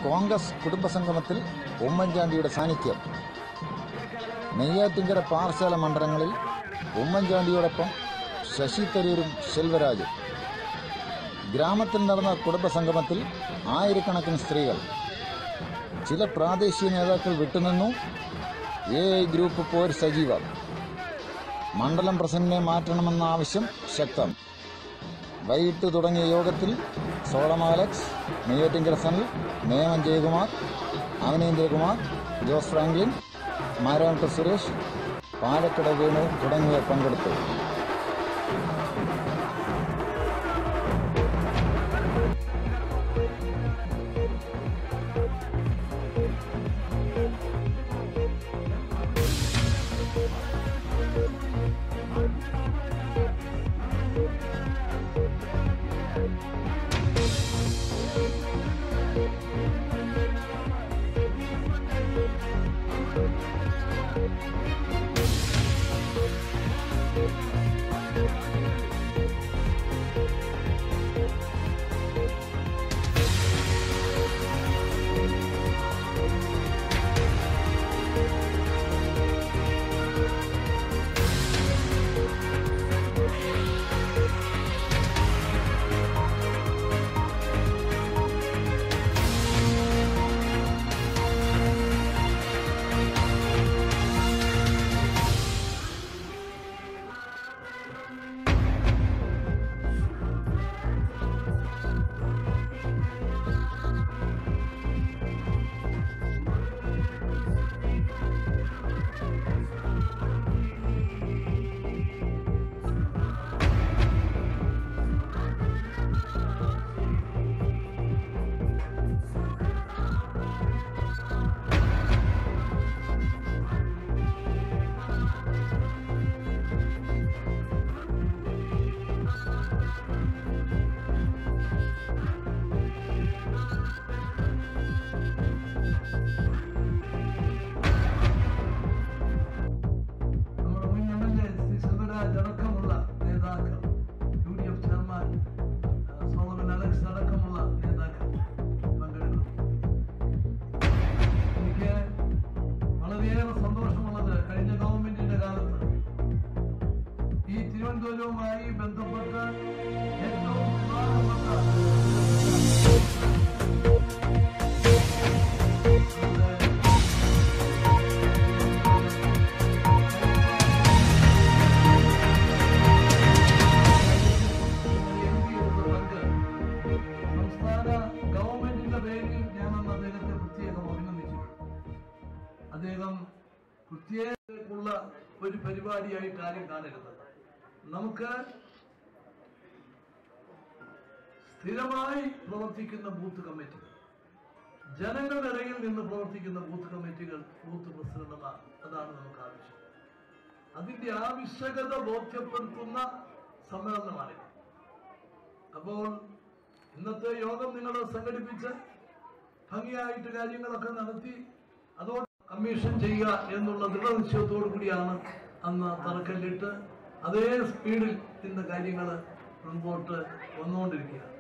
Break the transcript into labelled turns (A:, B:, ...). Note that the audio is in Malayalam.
A: കോൺഗ്രസ് കുടുംബസംഗമത്തിൽ ഉമ്മൻചാണ്ടിയുടെ സാന്നിധ്യം നെയ്യാറ്റിങ്കര പാറശാല മണ്ഡലങ്ങളിൽ ഉമ്മൻചാണ്ടിയോടൊപ്പം ശശി തരൂരും ശെൽവരാജും ഗ്രാമത്തിൽ നടന്ന കുടുംബസംഗമത്തിൽ ആയിരക്കണക്കിന് സ്ത്രീകൾ ചില പ്രാദേശിക നേതാക്കൾ വിട്ടുനിന്നു എ ഐ ഗ്രൂപ്പ് പോർ സജീവം മണ്ഡലം പ്രസിഡന്റിനെ മാറ്റണമെന്ന ആവശ്യം ശക്തം വൈകിട്ട് തുടങ്ങിയ യോഗത്തിൽ സോളം അലക്സ് നെയ്യാറ്റിങ്കര സനിൽ നേമൻ ജയകുമാർ അവനീന്ദ്രകുമാർ ജോസ് ഫ്രാങ്ക്ലിൻ മാരാമട്ട് സുരേഷ് പാലക്കട വേണു തുടങ്ങിയവർ പങ്കെടുത്തു
B: നമ്മുടെ മുൻ M L A Shri Selvaraj അടക്കമുള്ള നേതാക്കൾ യു ഡി എഫ് ചെയർമാൻ ആ, സോളമൻ അലക്സ് അടക്കമുള്ള നേതാക്കൾ പങ്കെടുക്കുന്നു എനിക്ക് വളരെയേറെ സന്തോഷമുള്ളത് കഴിഞ്ഞ ഗവൺമെന്റിന്റെ കാലത്ത് ഈ തിരുവനന്തപുരവുമായി ബന്ധപ്പെട്ട് ഏറ്റവും പ്രധാനപ്പെട്ട നമ്മുടെ സംസ്ഥാന ഗവൺമെന്റിന്റെ പേരിൽ ഞാനന്ന് അദ്ദേഹത്തെ പ്രത്യേകം അഭിനന്ദിച്ചു അദ്ദേഹം പ്രത്യേകമുള്ള ഒരു പരിപാടിയായിട്ട് ആരും കാണരുത് നമുക്ക് സ്ഥിരമായി പ്രവർത്തിക്കുന്ന ബൂത്ത് കമ്മിറ്റികൾ ജനങ്ങളുടെ ഇടയിൽ നിന്ന് പ്രവർത്തിക്കുന്ന ബൂത്ത് കമ്മിറ്റികൾ ബൂത്ത് പ്രസിഡന്റുമാർ അതാണ് നമുക്ക് ആവശ്യം അതിന്റെ ആവശ്യകത ബോധ്യപ്പെടുത്തുന്ന സമ്മേളനമാണിത് അപ്പോൾ ഇന്നത്തെ യോഗം നിങ്ങൾ സംഘടിപ്പിച്ച് ഭംഗിയായിട്ട് കാര്യങ്ങളൊക്കെ നടത്തി അതോട് കമ്മീഷൻ ചെയ്യുക എന്നുള്ള ദൃഢനിശ്ചയത്തോടു കൂടിയാണ് അന്ന് തറക്കല്ലിട്ട് അതേ സ്പീഡിൽ ഇന്ന് കാര്യങ്ങൾ മുൻപോട്ട് വന്നുകൊണ്ടിരിക്കുക